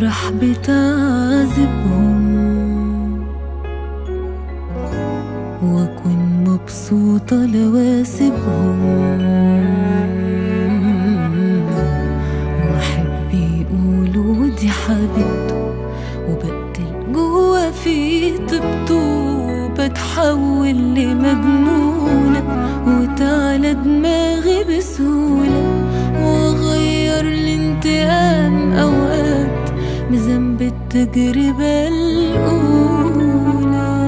تفرح بتعذبهم واكون مبسوطة لو اسيبهم واحب يقولوا دي حبيبته وبقتل جوا في طيبته بتحول لمجنونة وتعلى دماغي بسهولة واغير الانتقام اوقات بذنب التجربة الأولى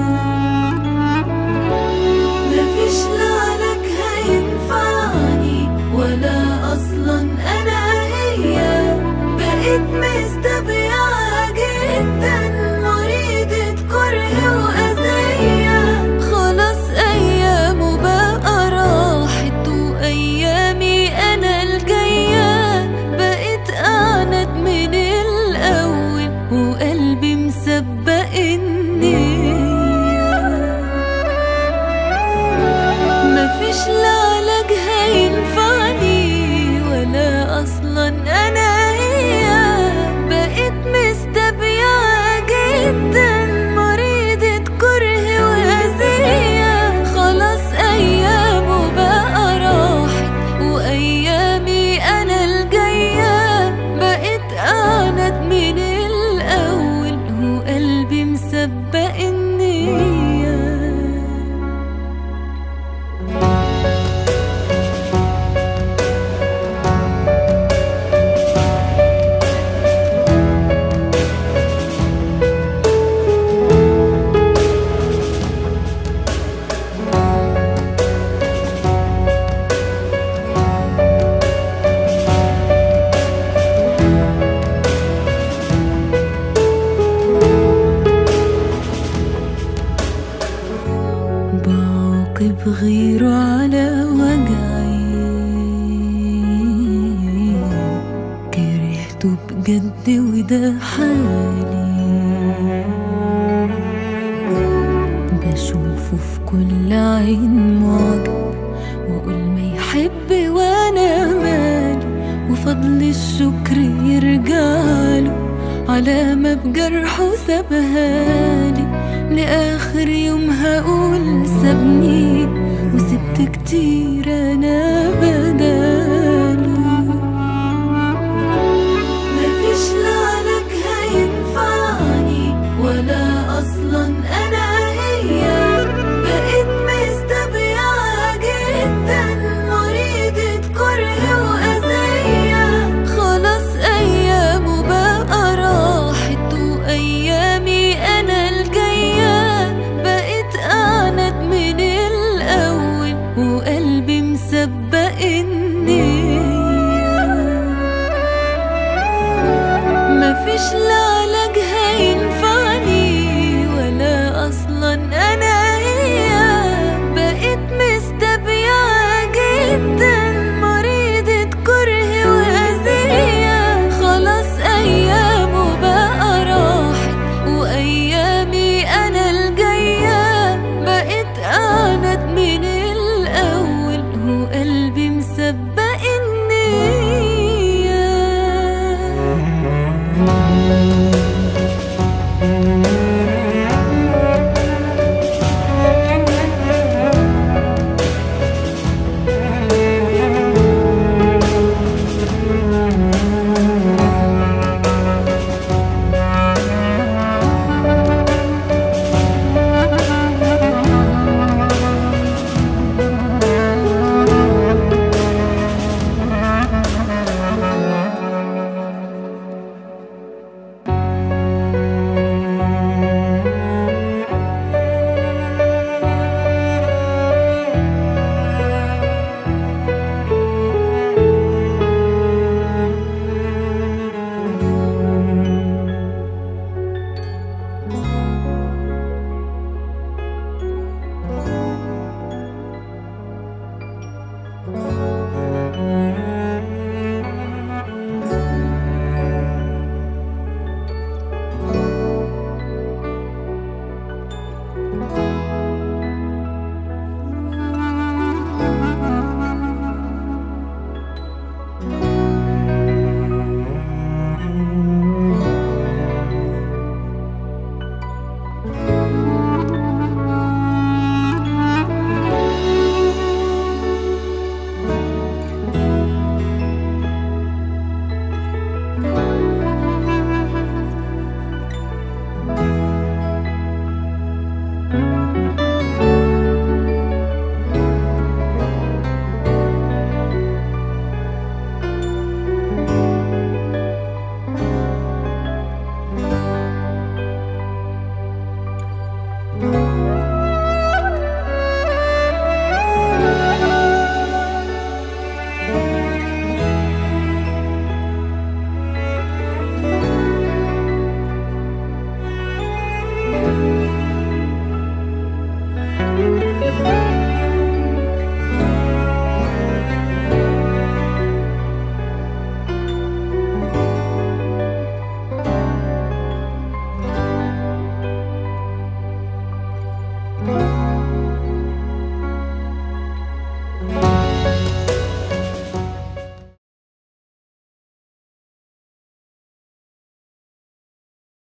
مفيش لعنك هينفعني ولا اصلا انا هي بقيت مستبيعة جدا مريضة كره واذية خلاص ايامه بقى راحت وايامي انا الجاية بقيت اعند من الاول وقلبي مسبق النية مفيش لا علاج هينفعني ولا اصلا انا هي بقيت مستبيعة جدا مريضة كره واذية خلاص ايامه بقى راحت وايامي انا الجاية بقيت اعند من الاول وقلبي مسبق النية بعاقب غيره على وجعي كرهته بجد وده حالي بشوفه في كل عين معجب واقول ما يحب وانا مالي وفضل الشكر يرجعله على ما بجرحه سابهالي لآخر يوم هقول سابني وسبت كتير أنا بداله مفيش لعنك هينفعني ولا أصلا أنا هي بقيت مستبيعة جدا مريضة كره وأذية خلاص أيامه بقى راحت وأيامي أنا الجاية بقيت أعند من الأول وقلبي مسبق النية مفيش لا